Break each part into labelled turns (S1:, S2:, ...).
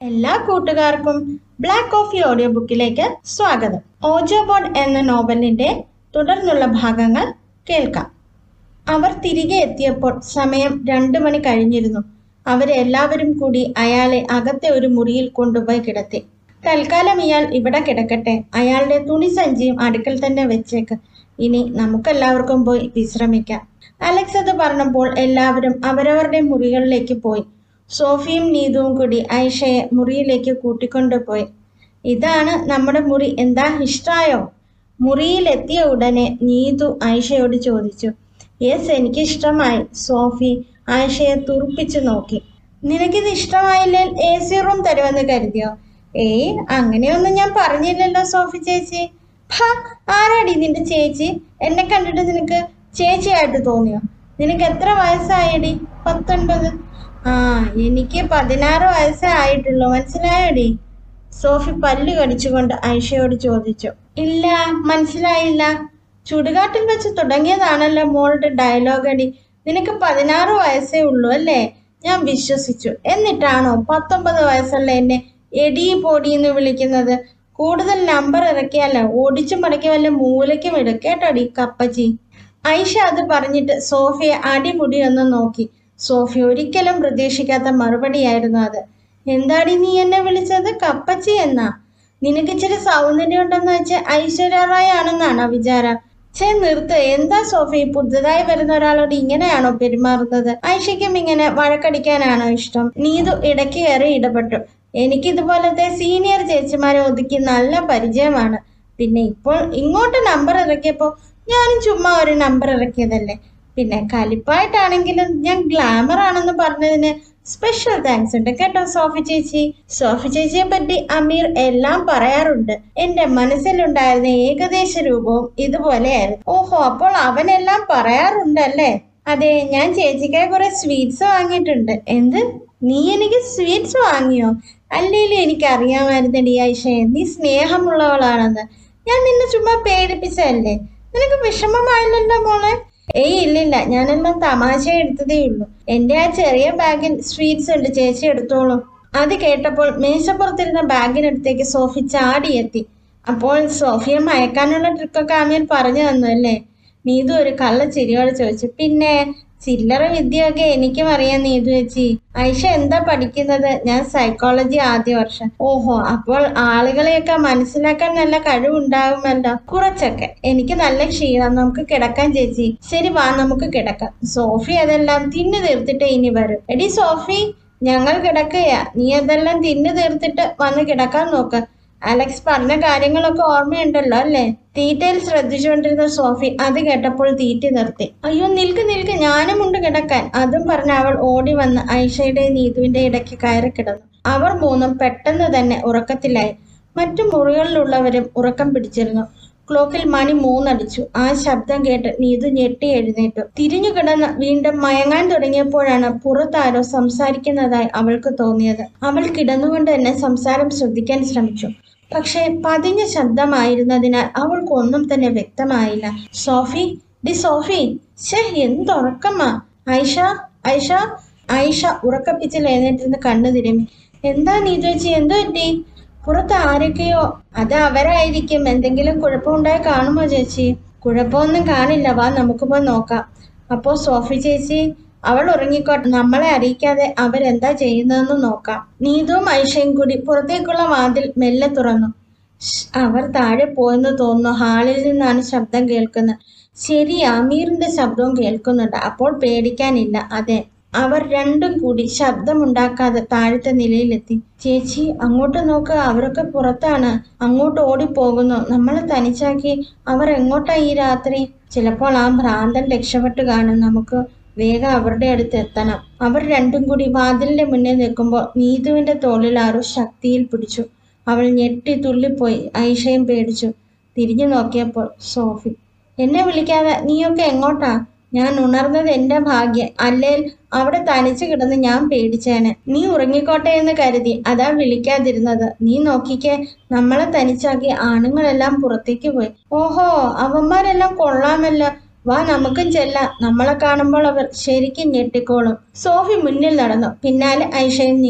S1: എല്ലാ കൂട്ടുകാർക്കും black coffee audio ബുക്കിലേക്ക് സ്വാഗതം ഓജോ ബോർഡ് എന്ന നോവലിന്റെ തുടർന്നുള്ള ഭാഗങ്ങൾ കേൾക്കാം അവർ തിരികെ എത്തിയപ്പോൾ സമയം രണ്ടു മണി കഴിഞ്ഞിരുന്നു അവരെല്ലാവരും കൂടി അയാളെ അകത്തെ ഒരു മുറിയിൽ കൊണ്ടുപോയി കിടത്തി തൽക്കാലം ഇയാൾ ഇവിടെ കിടക്കട്ടെ അയാളുടെ തുണി സഞ്ചിയും അടുക്കൽ തന്നെ വെച്ചേക്ക് ഇനി നമുക്കെല്ലാവർക്കും പോയി വിശ്രമിക്കാം അലക്സ് അത് പറഞ്ഞപ്പോൾ എല്ലാവരും അവരവരുടെ മുറികളിലേക്ക് പോയി സോഫിയും നീതുവും കൂടി ഐഷയെ മുറിയിലേക്ക് കൂട്ടിക്കൊണ്ടുപോയി ഇതാണ് നമ്മുടെ മുറി എന്താ ഇഷ്ടായോ മുറിയിലെത്തിയ ഉടനെ നീതു ഐഷയോട് ചോദിച്ചു യെസ് എനിക്ക് ഇഷ്ടമായി സോഫി ആയിഷയെ തുറപ്പിച്ചു നോക്കി നിനക്കിത് ഇഷ്ടമായില്ലേ എ സി റൂം തരുമെന്ന് കരുതിയോ ഏയ് അങ്ങനെയൊന്നും ഞാൻ പറഞ്ഞില്ലല്ലോ സോഫി ചേച്ചി ഹാ ആരാടി നിന്റെ ചേച്ചി എന്നെ കണ്ടിട്ട് നിനക്ക് ചേച്ചിയായിട്ട് തോന്നിയോ നിനക്ക് എത്ര വയസ്സായടി പത്തൊൻപത് ആ എനിക്ക് പതിനാറ് വയസ്സേ ആയിട്ടുള്ളൂ മനസ്സിലായോടി സോഫി പല്ല് കടിച്ചുകൊണ്ട് ഐഷയോട് ചോദിച്ചു ഇല്ല മനസ്സിലായില്ല ചുടുകാട്ടിൽ വെച്ച് തുടങ്ങിയതാണല്ലോ മോളുടെ ഡയലോഗ് അടി നിനക്ക് പതിനാറ് വയസ്സേ ഉള്ളൂ അല്ലേ ഞാൻ വിശ്വസിച്ചു എന്നിട്ടാണോ പത്തൊമ്പത് വയസ്സുള്ള എന്നെ എടി പൊടി എന്ന് വിളിക്കുന്നത് കൂടുതൽ നമ്പർ ഇറക്കിയാലോ ഓടിച്ചു മടക്കി വല്ല മൂലയ്ക്കും ഇടും കേട്ടോടി കപ്പച്ചി ഐഷ അത് പറഞ്ഞിട്ട് സോഫിയെ അടിമുടി ഒന്ന് നോക്കി സോഫി ഒരിക്കലും പ്രതീക്ഷിക്കാത്ത മറുപടിയായിരുന്നു അത് എന്താടി നീ എന്നെ വിളിച്ചത് കപ്പച്ചി എന്നാ നിനക്ക് ഇച്ചിരി സൗന്ദര്യം ഉണ്ടെന്ന് വെച്ച് ഐശ്വര്യ റായ് ആണെന്നാണോ വിചാരം ചേ നിർത്ത് എന്താ സോഫി പുതുതായി വരുന്ന ഒരാളോട് ഇങ്ങനെയാണോ പെരുമാറുന്നത് ഐഷയ്ക്കും ഇങ്ങനെ വഴക്കടിക്കാനാണോ ഇഷ്ടം നീതു ഇടയ്ക്ക് കയറി ഇടപെട്ടു എനിക്കിതുപോലത്തെ സീനിയർ ചേച്ചിമാരെ ഒതുക്കി നല്ല പരിചയമാണ് പിന്നെ ഇപ്പോൾ ഇങ്ങോട്ട് നമ്പർ ഇറക്കിയപ്പോൾ ഞാനും ചുമ്മാ ഒരു നമ്പർ ഇറക്കിയതല്ലേ പിന്നെ കലിപ്പായിട്ടാണെങ്കിലും ഞാൻ ഗ്ലാമർ ആണെന്ന് പറഞ്ഞതിന് സ്പെഷ്യൽ താങ്ക്സ് ഉണ്ട് കേട്ടോ സോഫി ചേച്ചി സോഫി ചേച്ചിയെ പറ്റി അമീർ എല്ലാം പറയാറുണ്ട് എന്റെ മനസ്സിലുണ്ടായിരുന്ന ഏകദേശ രൂപവും ഇതുപോലെയായിരുന്നു ഓഹോ അപ്പോൾ അവനെല്ലാം പറയാറുണ്ടല്ലേ അതെ ഞാൻ ചേച്ചിക്കായി കുറെ സ്വീറ്റ്സ് വാങ്ങിയിട്ടുണ്ട് എന്ത് നീ എനിക്ക് സ്വീറ്റ്സ് വാങ്ങിയോ അല്ലേലും എനിക്ക് അറിയാമായിരുന്നടി ഐഷയെ നീ സ്നേഹമുള്ളവളാണെന്ന് ഞാൻ നിന്നെ ചുമ്മാ പേടിപ്പിച്ചതല്ലേ നിനക്ക് വിഷമമായില്ലല്ലോ മോളെ ഏയ് ഇല്ലില്ല ഞാനെല്ലാം തമാശ എടുത്തതേ ഉള്ളൂ എന്റെ ആ ചെറിയ ബാഗിൽ സ്വീറ്റ്സ് ഉണ്ട് ചേച്ചി എടുത്തോളൂ അത് കേട്ടപ്പോൾ മേശപ്പുറത്തിരുന്ന ബാഗിനടുത്തേക്ക് സോഫി ചാടിയെത്തി അപ്പോൾ സോഫിയെ മയക്കാനുള്ള ട്രിക്കൊക്കെ അമീർ പറഞ്ഞു തന്നു അല്ലേ നീതു ഒരു കള്ള ചിരിയോടെ ചോദിച്ചു പിന്നെ ചില്ലറ വിദ്യയൊക്കെ എനിക്കും അറിയാം നീതു ചേച്ചി ഐഷ എന്താ പഠിക്കുന്നത് ഞാൻ സൈക്കോളജി ആദ്യ വർഷം ഓഹോ അപ്പോൾ ആളുകളെയൊക്കെ മനസ്സിലാക്കാൻ നല്ല കഴിവുണ്ടാകുമല്ലോ കുറച്ചൊക്കെ എനിക്ക് നല്ല ക്ഷീണം നമുക്ക് കിടക്കാൻ ചേച്ചി ശരി വാ നമുക്ക് കിടക്കാം സോഫി അതെല്ലാം തിന്നു തീർത്തിട്ട് ഇനി വരും എടി സോഫി ഞങ്ങൾ കിടക്കുകയാ നീ അതെല്ലാം തിന്നു തീർത്തിട്ട് വന്ന് കിടക്കാൻ നോക്ക് അലക്സ് പറഞ്ഞ കാര്യങ്ങളൊക്കെ ഓർമ്മയുണ്ടല്ലോ അല്ലേ തീറ്റയിൽ ശ്രദ്ധിച്ചുകൊണ്ടിരുന്ന സോഫി അത് കേട്ടപ്പോൾ തീറ്റി നിർത്തി അയ്യോ നിൽക്ക് നിൽക്ക് ഞാനും ഉണ്ട് കിടക്കാൻ അതും പറഞ്ഞ് അവൾ ഓടി വന്ന് ഐഷയുടെ നീതുവിന്റെ ഇടയ്ക്ക് കയറി കിടന്നു അവർ മൂന്നും പെട്ടെന്ന് തന്നെ ഉറക്കത്തിലായി മറ്റു മുറികളിലുള്ളവരും ഉറക്കം പിടിച്ചിരുന്നു ക്ലോക്കിൽ മണി മൂന്നടിച്ചു ആ ശബ്ദം കേട്ട് നീതു ഞെട്ടി എഴുന്നേറ്റു തിരിഞ്ഞു കിടന്ന് വീണ്ടും മയങ്ങാൻ തുടങ്ങിയപ്പോഴാണ് പുറത്താരോ സംസാരിക്കുന്നതായി അവൾക്ക് തോന്നിയത് അവൾ കിടന്നുകൊണ്ട് തന്നെ സംസാരം ശ്രദ്ധിക്കാൻ ശ്രമിച്ചു പക്ഷേ പതിഞ്ഞ ശബ്ദമായിരുന്നതിനാൽ അവൾക്കൊന്നും തന്നെ വ്യക്തമായില്ല സോഫി ഡി സോഫി ഷേ എന്തുറക്കമാ ഐഷ ഐഷ ഐഷ ഉറക്കപ്പിച്ചിൽ എഴുന്നേറ്റിരുന്ന് കണ്ണു തിരുമ്മി എന്താ നീതു ചേച്ചി എന്തോ പറ്റി പുറത്ത് ആരൊക്കെയോ അത് അവരായിരിക്കും എന്തെങ്കിലും കുഴപ്പമുണ്ടായി കാണുമോ ചേച്ചി കുഴപ്പമൊന്നും കാണില്ല വാ നമുക്ക് പോയി നോക്കാം അപ്പോ സോഫി ചേച്ചി അവൾ ഉറങ്ങിക്കോട്ടെ നമ്മളെ അറിയിക്കാതെ അവരെന്താ ചെയ്യുന്നതെന്ന് നോക്കാം നീതുവും ഐഷയും കൂടി പുറത്തേക്കുള്ള വാതിൽ മെല്ലെ തുറന്നു ഷ്, അവർ താഴെ പോയെന്ന് തോന്നുന്നു ഹാളിൽ നിന്നാണ് ശബ്ദം കേൾക്കുന്നത് ശരി അമീറിന്റെ ശബ്ദവും കേൾക്കുന്നുണ്ട് അപ്പോൾ പേടിക്കാനില്ല അതെ അവർ രണ്ടും കൂടി ശബ്ദമുണ്ടാക്കാതെ താഴത്തെ നിലയിലെത്തി ചേച്ചി അങ്ങോട്ട് നോക്ക് അവരൊക്കെ പുറത്താണ് അങ്ങോട്ട് ഓടിപ്പോകുന്നു നമ്മളെ തനിച്ചാക്കി അവർ എങ്ങോട്ടാ ഈ രാത്രി ചിലപ്പോൾ ആ ഭ്രാന്തൻ രക്ഷപ്പെട്ട് കാണും നമുക്ക് വേഗം അവരുടെ അടുത്ത് എത്തണം അവർ രണ്ടും കൂടി വാതിലിന്റെ മുന്നിൽ നിൽക്കുമ്പോൾ നീതുവിന്റെ തോളിൽ ആരോ ശക്തിയിൽ പിടിച്ചു അവൾ ഞെട്ടി തുള്ളിപ്പോയി ഐഷയും പേടിച്ചു തിരിഞ്ഞു നോക്കിയപ്പോൾ സോഫി എന്നെ വിളിക്കാതെ നീയൊക്കെ എങ്ങോട്ടാ ഞാൻ ഉണർന്നത് എന്റെ ഭാഗ്യം അല്ലേൽ അവിടെ തനിച്ച് കിടന്ന് ഞാൻ പേടിച്ചേനെ നീ ഉറങ്ങിക്കോട്ടെ എന്ന് കരുതി അതാ വിളിക്കാതിരുന്നത് നീ നോക്കിക്കേ നമ്മളെ തനിച്ചാക്കി ആണുങ്ങളെല്ലാം പുറത്തേക്ക് പോയി ഓഹോ അവന്മാരെല്ലാം കൊള്ളാമല്ലോ വാ നമുക്കും ചെല്ലാം നമ്മളെ കാണുമ്പോൾ അവർ ശരിക്കും ഞെട്ടിക്കോളും സോഫി മുന്നിൽ നടന്നു പിന്നാലെ ഐഷയും നീതു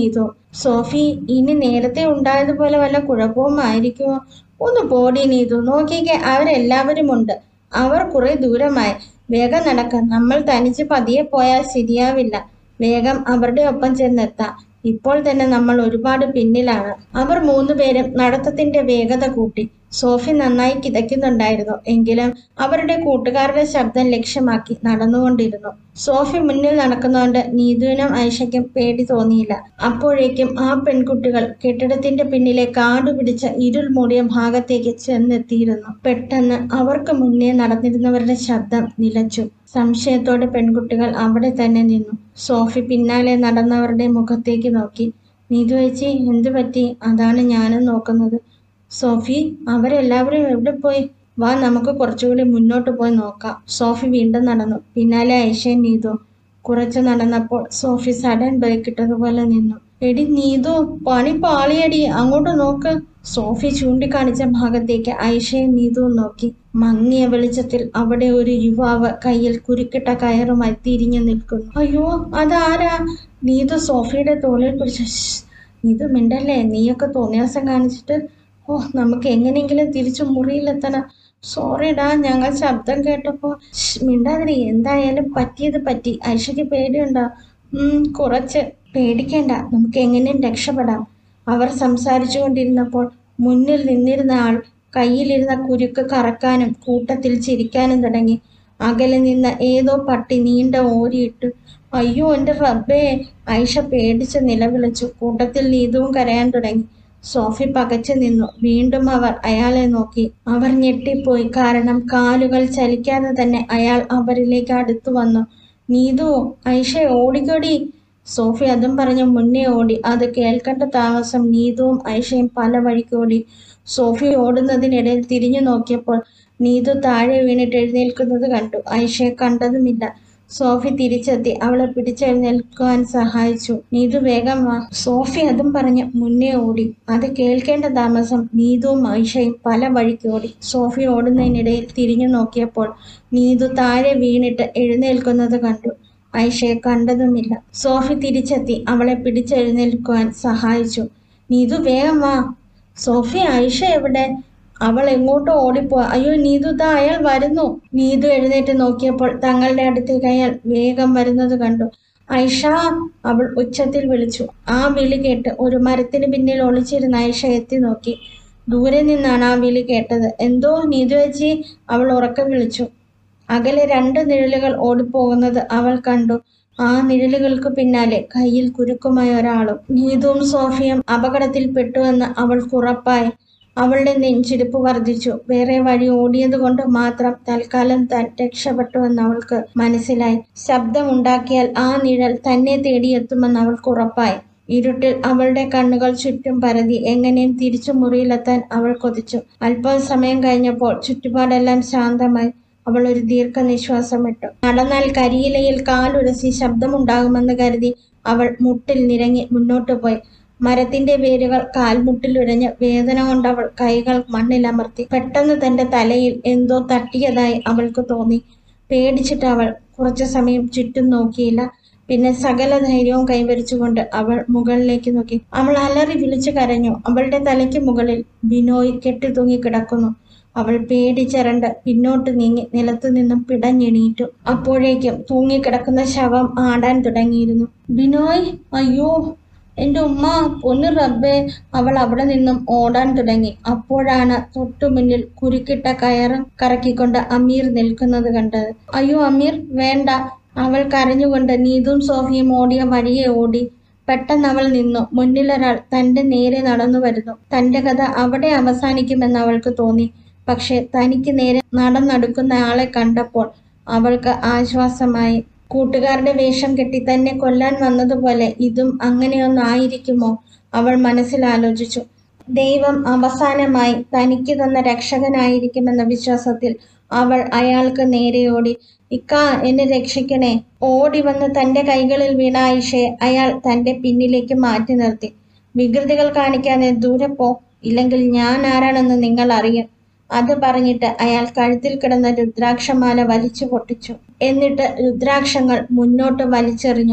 S1: സോഫി ഇനി നേരത്തെ ഉണ്ടായതുപോലെ വല്ല കുഴപ്പവും ആയിരിക്കുമോ ഒന്ന് പോടി നീതു നോക്കിക്കേ അവരെല്ലാവരും ഉണ്ട് അവർ കുറെ ദൂരമായി വേഗം നടക്കാം നമ്മൾ തനിച്ച് പതിയെ പോയാൽ ശരിയാവില്ല വേഗം അവരുടെ ഒപ്പം ചെന്നെത്താം ഇപ്പോൾ തന്നെ നമ്മൾ ഒരുപാട് പിന്നിലാണ് അവർ മൂന്നുപേരും നടത്തത്തിന്റെ വേഗത കൂട്ടി സോഫി നന്നായി കിതയ്ക്കുന്നുണ്ടായിരുന്നു എങ്കിലും അവരുടെ കൂട്ടുകാരുടെ ശബ്ദം ലക്ഷ്യമാക്കി നടന്നുകൊണ്ടിരുന്നു സോഫി മുന്നിൽ നടക്കുന്നതുകൊണ്ട് നീതുവിനും ഐഷയ്ക്കും പേടി തോന്നിയില്ല അപ്പോഴേക്കും ആ പെൺകുട്ടികൾ കെട്ടിടത്തിന്റെ പിന്നിലെ കാടു പിടിച്ച ഇരുൾ മൂടിയ ഭാഗത്തേക്ക് ചെന്നെത്തിയിരുന്നു പെട്ടെന്ന് അവർക്ക് മുന്നേ നടന്നിരുന്നവരുടെ ശബ്ദം നിലച്ചു സംശയത്തോടെ പെൺകുട്ടികൾ അവിടെ തന്നെ നിന്നു സോഫി പിന്നാലെ നടന്നവരുടെ മുഖത്തേക്ക് നോക്കി നീതു ചേച്ചി എന്തു പറ്റി അതാണ് ഞാനും നോക്കുന്നത് സോഫി അവരെല്ലാവരും എവിടെ പോയി വാ നമുക്ക് കുറച്ചുകൂടി മുന്നോട്ട് പോയി നോക്കാം സോഫി വീണ്ടും നടന്നു പിന്നാലെ ഐഷയും നീതു കുറച്ച് നടന്നപ്പോൾ സോഫി സഡൻ ബ്രേക്ക് ഇട്ടതുപോലെ നിന്നു എടി നീതു പണി പാളിയടി അങ്ങോട്ട് നോക്ക് സോഫി ചൂണ്ടിക്കാണിച്ച ഭാഗത്തേക്ക് ഐഷയും നീതുവും നോക്കി മങ്ങിയ വെളിച്ചത്തിൽ അവിടെ ഒരു യുവാവ് കയ്യിൽ കുരുക്കിട്ട കയറുമായി തിരിഞ്ഞു നിൽക്കുന്നു അയ്യോ അതാരാ നീതു സോഫിയുടെ തോളിൽ പിടിച്ച നീതു മിണ്ടല്ലേ നീയൊക്കെ തോന്നിയാസം കാണിച്ചിട്ട് ഓ നമുക്ക് എങ്ങനെയെങ്കിലും തിരിച്ചു മുറിയിലെത്തണം സോറിടാ ഞങ്ങൾ ശബ്ദം കേട്ടപ്പോ ശ്ശ്, മിണ്ടാതിരി എന്തായാലും പറ്റിയത് പറ്റി ഐഷയ്ക്ക് പേടിയുണ്ടോ ഉം കുറച്ച് പേടിക്കേണ്ട നമുക്ക് എങ്ങനെയും രക്ഷപ്പെടാം അവർ സംസാരിച്ചു കൊണ്ടിരുന്നപ്പോൾ മുന്നിൽ നിന്നിരുന്ന ആൾ കയ്യിലിരുന്ന കുരുക്ക് കറക്കാനും കൂട്ടത്തിൽ ചിരിക്കാനും തുടങ്ങി അകലെ നിന്ന ഏതോ പട്ടി നീണ്ട ഓരിയിട്ടു അയ്യോ എൻ്റെ റബ്ബേ ഐഷ പേടിച്ച് നിലവിളിച്ചു കൂട്ടത്തിൽ നീതുവും കരയാൻ തുടങ്ങി സോഫി പകച്ചു നിന്നു വീണ്ടും അവർ അയാളെ നോക്കി അവർ ഞെട്ടിപ്പോയി കാരണം കാലുകൾ ചലിക്കാതെ തന്നെ അയാൾ അവരിലേക്ക് അടുത്തു വന്നു നീതു ഐഷ ഓടിക്കൊടി സോഫി അതും പറഞ്ഞ് മുന്നേ ഓടി അത് കേൾക്കേണ്ട താമസം നീതുവും ഐഷയും പല വഴിക്കോടി സോഫി ഓടുന്നതിനിടയിൽ തിരിഞ്ഞു നോക്കിയപ്പോൾ നീതു താഴെ വീണിട്ട് എഴുന്നേൽക്കുന്നത് കണ്ടു ഐഷയെ കണ്ടതുമില്ല സോഫി തിരിച്ചെത്തി അവളെ പിടിച്ചെഴുന്നേൽക്കുവാൻ സഹായിച്ചു നീതു വേഗം വാ സോഫി അതും പറഞ്ഞ് മുന്നേ ഓടി അത് കേൾക്കേണ്ട താമസം നീതുവും ഐഷയും പല വഴിക്ക് ഓടി സോഫി ഓടുന്നതിനിടയിൽ തിരിഞ്ഞു നോക്കിയപ്പോൾ നീതു താഴെ വീണിട്ട് എഴുന്നേൽക്കുന്നത് കണ്ടു ഐഷയെ കണ്ടതുമില്ല സോഫി തിരിച്ചെത്തി അവളെ പിടിച്ചെഴുന്നേൽക്കുവാൻ സഹായിച്ചു നീതു വേഗം വാ സോഫി ഐഷ എവിടെ അവൾ എങ്ങോട്ടോ ഓടിപ്പോ അയ്യോ നീതു ദാ അയാൾ വരുന്നു നീതു എഴുന്നേറ്റ് നോക്കിയപ്പോൾ തങ്ങളുടെ അടുത്തേക്ക് അയാൾ വേഗം വരുന്നത് കണ്ടു ഐഷ അവൾ ഉച്ചത്തിൽ വിളിച്ചു ആ വിളി കേട്ട് ഒരു മരത്തിന് പിന്നിൽ ഒളിച്ചിരുന്ന ഐഷ എത്തി നോക്കി ദൂരെ നിന്നാണ് ആ വിളി കേട്ടത് എന്തോ നീതു ചേച്ചി അവൾ ഉറക്കെ വിളിച്ചു അകലെ രണ്ട് നിഴലുകൾ ഓടിപ്പോകുന്നത് അവൾ കണ്ടു ആ നിഴലുകൾക്ക് പിന്നാലെ കയ്യിൽ കുരുക്കുമായ ഒരാളും നീതുവും സോഫിയും അപകടത്തിൽപ്പെട്ടുവെന്ന് അവൾക്ക് ഉറപ്പായി അവളുടെ നെഞ്ചിടിപ്പ് വർദ്ധിച്ചു വേറെ വഴി ഓടിയത് കൊണ്ട് മാത്രം തൽക്കാലം താൻ രക്ഷപ്പെട്ടുവെന്ന് അവൾക്ക് മനസ്സിലായി ശബ്ദമുണ്ടാക്കിയാൽ ആ നിഴൽ തന്നെ തേടിയെത്തുമെന്ന് അവൾക്ക് ഉറപ്പായി ഇരുട്ടിൽ അവളുടെ കണ്ണുകൾ ചുറ്റും പരതി എങ്ങനെയും തിരിച്ചു മുറിയിലെത്താൻ അവൾ കൊതിച്ചു അല്പം സമയം കഴിഞ്ഞപ്പോൾ ചുറ്റുപാടെല്ലാം ശാന്തമായി അവൾ ഒരു ദീർഘനിശ്വാസം ഇട്ടു നടന്നാൽ കരിയിലയിൽ കാലുരസി ശബ്ദമുണ്ടാകുമെന്ന് കരുതി അവൾ മുട്ടിൽ നിരങ്ങി മുന്നോട്ടു പോയി മരത്തിന്റെ വേരുകൾ കാൽമുട്ടിലുരഞ്ഞ് വേദന കൊണ്ട് അവൾ കൈകൾ മണ്ണിലമർത്തി പെട്ടെന്ന് തന്റെ തലയിൽ എന്തോ തട്ടിയതായി അവൾക്ക് തോന്നി പേടിച്ചിട്ട് അവൾ കുറച്ചു സമയം ചുറ്റും നോക്കിയില്ല പിന്നെ സകല ധൈര്യവും കൈവരിച്ചുകൊണ്ട് അവൾ മുകളിലേക്ക് നോക്കി അവൾ അലറി വിളിച്ചു കരഞ്ഞു അവളുടെ തലയ്ക്ക് മുകളിൽ ബിനോയ് കെട്ടി തൂങ്ങി കിടക്കുന്നു അവൾ പേടിച്ചരണ്ട് പിന്നോട്ട് നീങ്ങി നിലത്തു നിന്നും പിടഞ്ഞെണീറ്റു അപ്പോഴേക്കും തൂങ്ങിക്കിടക്കുന്ന ശവം ആടാൻ തുടങ്ങിയിരുന്നു ബിനോയ് അയ്യോ എന്റെ ഉമ്മ പൊന്നു റബ്ബേ അവൾ അവിടെ നിന്നും ഓടാൻ തുടങ്ങി അപ്പോഴാണ് തൊട്ടുമുന്നിൽ കുരുക്കിട്ട കയറും കറക്കിക്കൊണ്ട് അമീർ നിൽക്കുന്നത് കണ്ടത് അയ്യോ അമീർ വേണ്ട അവൾ കരഞ്ഞുകൊണ്ട് നീതും സോഫിയും ഓടിയ വഴിയെ ഓടി പെട്ടെന്ന് അവൾ നിന്നു മുന്നിലൊരാൾ തന്റെ നേരെ നടന്നു വരുന്നു തന്റെ കഥ അവിടെ അവസാനിക്കുമെന്ന് അവൾക്ക് തോന്നി പക്ഷെ തനിക്ക് നേരെ നടന്നടുക്കുന്ന ആളെ കണ്ടപ്പോൾ അവൾക്ക് ആശ്വാസമായി കൂട്ടുകാരുടെ വേഷം കെട്ടി തന്നെ കൊല്ലാൻ വന്നതുപോലെ ഇതും അങ്ങനെയൊന്നായിരിക്കുമോ അവൾ മനസ്സിൽ ആലോചിച്ചു ദൈവം അവസാനമായി തനിക്ക് തന്ന രക്ഷകനായിരിക്കുമെന്ന വിശ്വാസത്തിൽ അവൾ അയാൾക്ക് നേരെ ഓടി ഇക്ക എന്നെ രക്ഷിക്കണേ ഓടി വന്ന് തന്റെ കൈകളിൽ വീണ ആയിഷയെ അയാൾ തന്റെ പിന്നിലേക്ക് മാറ്റി നിർത്തി വികൃതികൾ കാണിക്കാതെ ദൂരെ പോ ഇല്ലെങ്കിൽ ഞാൻ ആരാണെന്ന് നിങ്ങൾ അറിയും അത് പറഞ്ഞിട്ട് അയാൾ കഴുത്തിൽ കിടന്ന രുദ്രാക്ഷമാല വലിച്ചു പൊട്ടിച്ചു എന്നിട്ട് രുദ്രാക്ഷങ്ങൾ മുന്നോട്ട് വലിച്ചെറിഞ്ഞു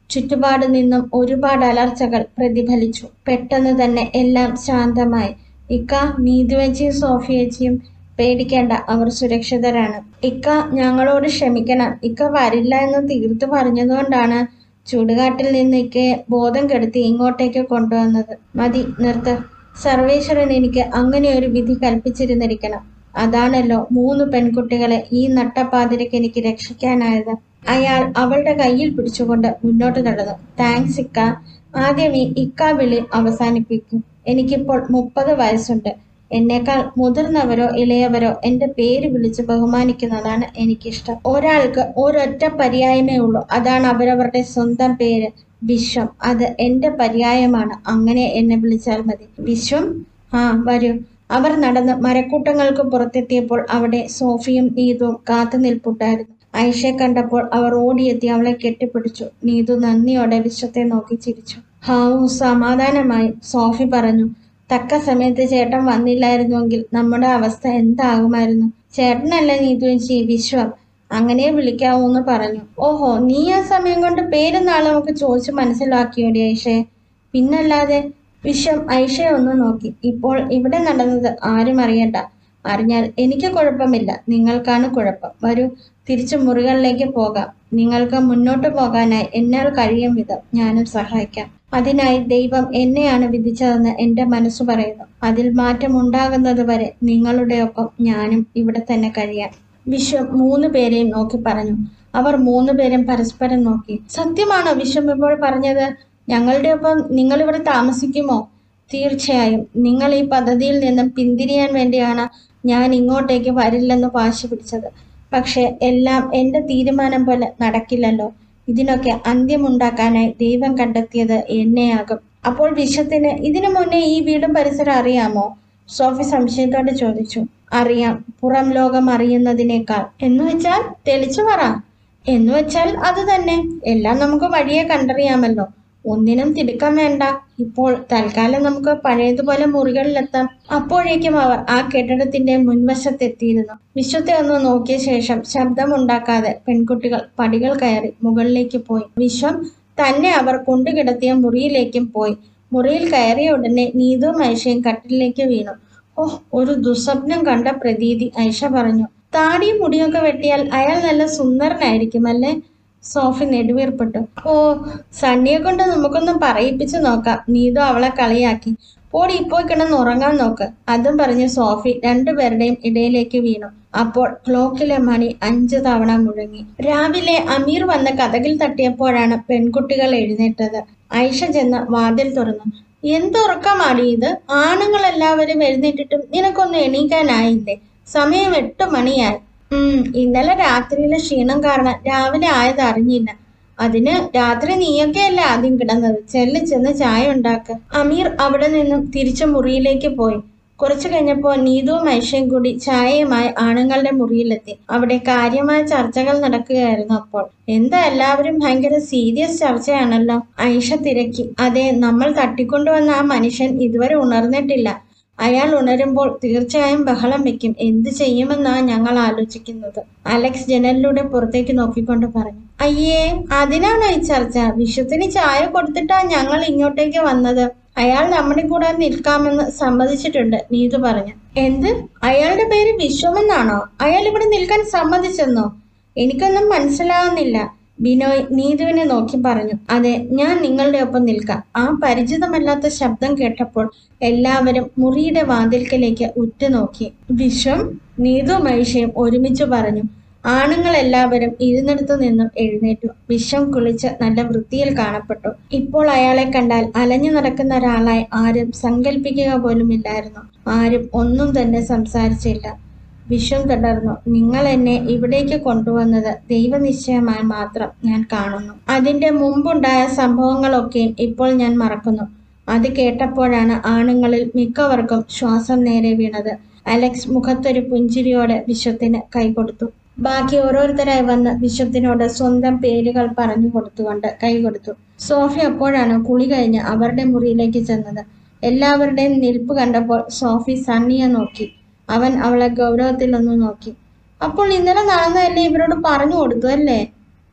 S1: ചുറ്റുപാട് നിന്നും ഒരുപാട് അലർച്ചകൾ പ്രതിഫലിച്ചു പെട്ടെന്ന് തന്നെ എല്ലാം ശാന്തമായി ഇക്ക നീതുവച്ചിയും സോഫിയച്ചിയും പേടിക്കേണ്ട അവർ സുരക്ഷിതരാണ് ഇക്ക ഞങ്ങളോട് ക്ഷമിക്കണം ഇക്ക വരില്ല എന്ന് തീർത്തു പറഞ്ഞതുകൊണ്ടാണ് ചുടുകാട്ടിൽ നിന്ന് ഇക്കയെ ബോധം കെടുത്തി ഇങ്ങോട്ടേക്ക് കൊണ്ടുവന്നത് മതി നിർത്ത് സർവേശ്വരൻ എനിക്ക് അങ്ങനെ ഒരു വിധി കൽപ്പിച്ചിരുന്നിരിക്കണം അതാണല്ലോ മൂന്ന് പെൺകുട്ടികളെ ഈ നട്ടപ്പാതിരക്ക് എനിക്ക് രക്ഷിക്കാനായത് അയാൾ അവളുടെ കയ്യിൽ പിടിച്ചുകൊണ്ട് മുന്നോട്ട് നടന്നു താങ്ക്സ് ഇക്ക ആദ്യം ഈ ഇക്ക വിളി അവസാനിപ്പിക്കും എനിക്കിപ്പോൾ മുപ്പത് വയസ്സുണ്ട് എന്നേക്കാൾ മുതിർന്നവരോ ഇളയവരോ എൻ്റെ പേര് വിളിച്ച് ബഹുമാനിക്കുന്നതാണ് എനിക്കിഷ്ടം ഒരാൾക്ക് ഒരൊറ്റ പര്യായമേ ഉള്ളൂ അതാണ് അവരവരുടെ സ്വന്തം പേര് വിശ്വം അത് എൻ്റെ പര്യായമാണ് അങ്ങനെ എന്നെ വിളിച്ചാൽ മതി വിശ്വം ആ വരൂ അവർ നടന്ന് മരക്കൂട്ടങ്ങൾക്ക് പുറത്തെത്തിയപ്പോൾ അവിടെ സോഫിയും നീതുവും കാത്തു നിൽപ്പുണ്ടായിരുന്നു ഐഷയെ കണ്ടപ്പോൾ അവർ ഓടിയെത്തി അവളെ കെട്ടിപ്പിടിച്ചു നീതു നന്ദിയോടെ വിശ്വത്തെ നോക്കി ചിരിച്ചു ഹാവു സമാധാനമായി സോഫി പറഞ്ഞു തക്ക സമയത്ത് ചേട്ടൻ വന്നില്ലായിരുന്നുവെങ്കിൽ നമ്മുടെ അവസ്ഥ എന്താകുമായിരുന്നു ചേട്ടനല്ല നീതുവഞ്ചി വിശ്വം അങ്ങനെ വിളിക്കാവൂന്ന് പറഞ്ഞു ഓഹോ നീ ആ സമയം കൊണ്ട് പേരും നാളെ നമുക്ക് ചോദിച്ചു മനസ്സിലാക്കിയോടി ഐഷയെ പിന്നല്ലാതെ വിശ്വം ഐഷയെ ഒന്ന് നോക്കി ഇപ്പോൾ ഇവിടെ നടന്നത് ആരും അറിയണ്ട അറിഞ്ഞാൽ എനിക്ക് കുഴപ്പമില്ല നിങ്ങൾക്കാണ് കുഴപ്പം വരൂ തിരിച്ചു മുറികളിലേക്ക് പോകാം നിങ്ങൾക്ക് മുന്നോട്ട് പോകാനായി എന്നാൽ കഴിയും വിധം ഞാനും സഹായിക്കാം അതിനായി ദൈവം എന്നെയാണ് വിധിച്ചതെന്ന് എൻ്റെ മനസ്സ് പറയുന്നു അതിൽ മാറ്റം ഉണ്ടാകുന്നത് വരെ നിങ്ങളുടെ ഒപ്പം ഞാനും ഇവിടെ തന്നെ കഴിയാം വിശ്വം മൂന്ന് പേരെയും നോക്കി പറഞ്ഞു അവർ മൂന്ന് പേരും പരസ്പരം നോക്കി സത്യമാണോ വിശ്വം ഇപ്പോൾ പറഞ്ഞത് ഞങ്ങളുടെ ഒപ്പം നിങ്ങൾ ഇവിടെ താമസിക്കുമോ തീർച്ചയായും നിങ്ങൾ ഈ പദ്ധതിയിൽ നിന്നും പിന്തിരിയാൻ വേണ്ടിയാണ് ഞാൻ ഇങ്ങോട്ടേക്ക് വരില്ലെന്ന് വാശി പിടിച്ചത് പക്ഷെ എല്ലാം എൻ്റെ തീരുമാനം പോലെ നടക്കില്ലല്ലോ ഇതിനൊക്കെ അന്ത്യമുണ്ടാക്കാനായി ദൈവം കണ്ടെത്തിയത് എന്നെയാകും അപ്പോൾ വിശ്വത്തിന് ഇതിനു മുന്നേ ഈ വീടും പരിസരം അറിയാമോ സോഫി സംശയത്തോടെ ചോദിച്ചു അറിയാം പുറം ലോകം അറിയുന്നതിനേക്കാൾ എന്ന് വെച്ചാൽ തെളിച്ചു പറ എന്ന് വെച്ചാൽ അത് തന്നെ എല്ലാം നമുക്ക് വഴിയെ കണ്ടറിയാമല്ലോ ഒന്നിനും തിടുക്കം വേണ്ട ഇപ്പോൾ തൽക്കാലം നമുക്ക് പഴയതുപോലെ മുറികളിലെത്താം അപ്പോഴേക്കും അവർ ആ കെട്ടിടത്തിന്റെ മുൻവശത്തെത്തിയിരുന്നു വിശ്വത്തെ ഒന്ന് നോക്കിയ ശേഷം ശബ്ദമുണ്ടാക്കാതെ പെൺകുട്ടികൾ പടികൾ കയറി മുകളിലേക്ക് പോയി വിശ്വം തന്നെ അവർ കൊണ്ടുകിടത്തിയ മുറിയിലേക്കും പോയി മുറിയിൽ കയറിയ ഉടനെ നീതുവും ഐഷയും കട്ടിലേക്ക് വീണു ഓഹ് ഒരു ദുസ്വപ്നം കണ്ട പ്രതീതി ഐഷ പറഞ്ഞു താടിയും മുടിയൊക്കെ വെട്ടിയാൽ അയാൾ നല്ല സുന്ദരനായിരിക്കും അല്ലേ സോഫി നെടുവീർപ്പെട്ടു ഓ സണ്ണിയെ കൊണ്ട് നമുക്കൊന്നും പറയിപ്പിച്ച് നോക്കാം നീതു അവളെ കളിയാക്കി പോടി ഇപ്പോൾ കിടന്ന് ഉറങ്ങാൻ നോക്ക് അതും പറഞ്ഞ് സോഫി രണ്ടുപേരുടെയും ഇടയിലേക്ക് വീണു അപ്പോൾ ക്ലോക്കിലെ മണി അഞ്ചു തവണ മുഴങ്ങി രാവിലെ അമീർ വന്ന് കഥകിൽ തട്ടിയപ്പോഴാണ് പെൺകുട്ടികൾ എഴുന്നേറ്റത് ഐഷ ചെന്ന് വാതിൽ തുറന്നു എന്തുറക്കമാടി ഇത് ആണുങ്ങൾ എല്ലാവരും എഴുന്നേറ്റിട്ടും നിനക്കൊന്നും എണീക്കാനായില്ലേ സമയം എട്ട് മണിയായി ഉം ഇന്നലെ രാത്രിയിലെ ക്ഷീണം കാരണം രാവിലെ ആയത് അറിഞ്ഞില്ല അതിന് രാത്രി നീയൊക്കെയല്ലേ ആദ്യം കിടന്നത് ചെല്ല് ചെന്ന് ചായ ഉണ്ടാക്ക് അമീർ അവിടെ നിന്നും തിരിച്ചു മുറിയിലേക്ക് പോയി കുറച്ചു കഴിഞ്ഞപ്പോൾ നീതുവും ഐഷയും കൂടി ചായയുമായി ആണുങ്ങളുടെ മുറിയിലെത്തി അവിടെ കാര്യമായ ചർച്ചകൾ നടക്കുകയായിരുന്നു അപ്പോൾ എന്താ എല്ലാവരും ഭയങ്കര സീരിയസ് ചർച്ചയാണല്ലോ ഐഷ തിരക്കി അതെ നമ്മൾ തട്ടിക്കൊണ്ടുവന്ന ആ മനുഷ്യൻ ഇതുവരെ ഉണർന്നിട്ടില്ല അയാൾ ഉണരുമ്പോൾ തീർച്ചയായും ബഹളം വെക്കും എന്ത് ചെയ്യുമെന്നാ ഞങ്ങൾ ആലോചിക്കുന്നത് അലക്സ് ജനലിലൂടെ പുറത്തേക്ക് നോക്കിക്കൊണ്ട് പറഞ്ഞു അയ്യേ അതിനാണോ ഈ ചർച്ച വിശ്വത്തിന് ചായ കൊടുത്തിട്ടാ ഞങ്ങൾ ഇങ്ങോട്ടേക്ക് വന്നത് അയാൾ നമ്മുടെ കൂടെ നിൽക്കാമെന്ന് സമ്മതിച്ചിട്ടുണ്ട് നീതു പറഞ്ഞു എന്ത് അയാളുടെ പേര് വിശ്വമെന്നാണോ അയാൾ ഇവിടെ നിൽക്കാൻ സമ്മതിച്ചെന്നോ എനിക്കൊന്നും മനസ്സിലാവുന്നില്ല ബിനോയ് നീതുവിനെ നോക്കി പറഞ്ഞു അതെ ഞാൻ നിങ്ങളുടെ ഒപ്പം നിൽക്കാം ആ പരിചിതമല്ലാത്ത ശബ്ദം കേട്ടപ്പോൾ എല്ലാവരും മുറിയുടെ വാതിൽക്കലേക്ക് ഉറ്റുനോക്കി വിശ്വം നീതു മൈഷയും ഒരുമിച്ച് പറഞ്ഞു ആണുങ്ങൾ എല്ലാവരും ഇരുന്നിടത്തു നിന്നും എഴുന്നേറ്റു വിശ്വം കുളിച്ച് നല്ല വൃത്തിയിൽ കാണപ്പെട്ടു ഇപ്പോൾ അയാളെ കണ്ടാൽ അലഞ്ഞു നടക്കുന്ന ഒരാളായി ആരും സങ്കല്പിക്കുക പോലുമില്ലായിരുന്നു ആരും ഒന്നും തന്നെ സംസാരിച്ചില്ല വിശ്വം തുടർന്നു നിങ്ങൾ എന്നെ ഇവിടേക്ക് കൊണ്ടുവന്നത് ദൈവനിശ്ചയമായി മാത്രം ഞാൻ കാണുന്നു അതിന്റെ മുമ്പുണ്ടായ സംഭവങ്ങളൊക്കെയും ഇപ്പോൾ ഞാൻ മറക്കുന്നു അത് കേട്ടപ്പോഴാണ് ആണുങ്ങളിൽ മിക്കവർക്കും ശ്വാസം നേരെ വീണത് അലക്സ് മുഖത്തൊരു പുഞ്ചിരിയോടെ വിശ്വത്തിന് കൈകൊടുത്തു ബാക്കി ഓരോരുത്തരായി വന്ന് വിശ്വത്തിനോട് സ്വന്തം പേരുകൾ പറഞ്ഞു കൊടുത്തുകൊണ്ട് കൈ കൊടുത്തു സോഫി അപ്പോഴാണ് കുളി കഴിഞ്ഞ് അവരുടെ മുറിയിലേക്ക് ചെന്നത് എല്ലാവരുടെയും നിൽപ്പ് കണ്ടപ്പോൾ സോഫി സണ്ണിയെ നോക്കി അവൻ അവളെ ഗൗരവത്തിൽ ഒന്ന് നോക്കി അപ്പോൾ ഇന്നലെ നടന്നതല്ലേ ഇവരോട് പറഞ്ഞു കൊടുത്തു അല്ലേ